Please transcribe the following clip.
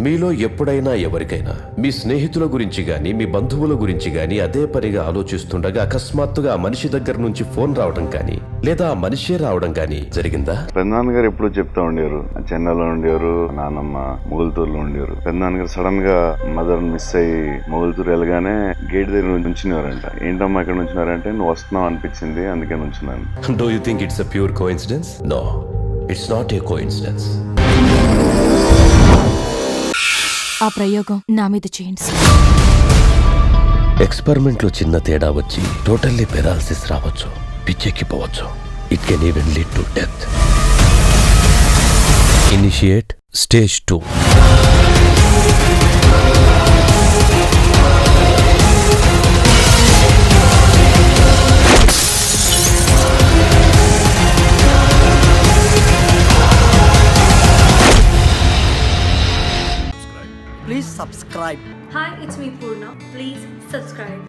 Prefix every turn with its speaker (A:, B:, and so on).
A: మీలో ఎప్పుడైనా ఎవరికైనా మీ స్నేహితుల గురించి గాని మీ బంధువుల గురించి గాని అదే పనిగా ఆలోచిస్తుండగా అకస్మాత్తుగా ఆ మనిషి దగ్గర నుంచి ఫోన్ రావడం కానీ లేదా ఆ మనిషే రావడం కానీ జరిగిందా
B: పెద్దనాన్న గారు ఎప్పుడు చెప్తా ఉండేవారు చెన్నైలో ఉండేవారు నానమ్మ మొగులతూరులో ఉండేవారు పెద్దనాన్న గారు సడన్ గా మదర్ మిస్ అయ్యి మొగులతూరు వెళ్ళగానే గేట్ దగ్గర నుంచునేవారంట ఏంటమ్మా ఇక్కడ నుంచున్నారంటే నువ్వు వస్తున్నావు అనిపించింది అందుకే నుంచున్నాను
A: do you think it's a pure coincidence no it's not a coincidence
C: ఆ ప్రయోగం నా మీద చేయండి సార్
A: ఎక్స్పెరిమెంట్ లో చిన్న తేడా వచ్చి టోటల్లీ పెరాలసిస్ రావచ్చు పిచ్చెక్కిపోవచ్చు it can even lead to death initiate stage two
D: Please subscribe.
E: Hi, it's me Purna. Please subscribe.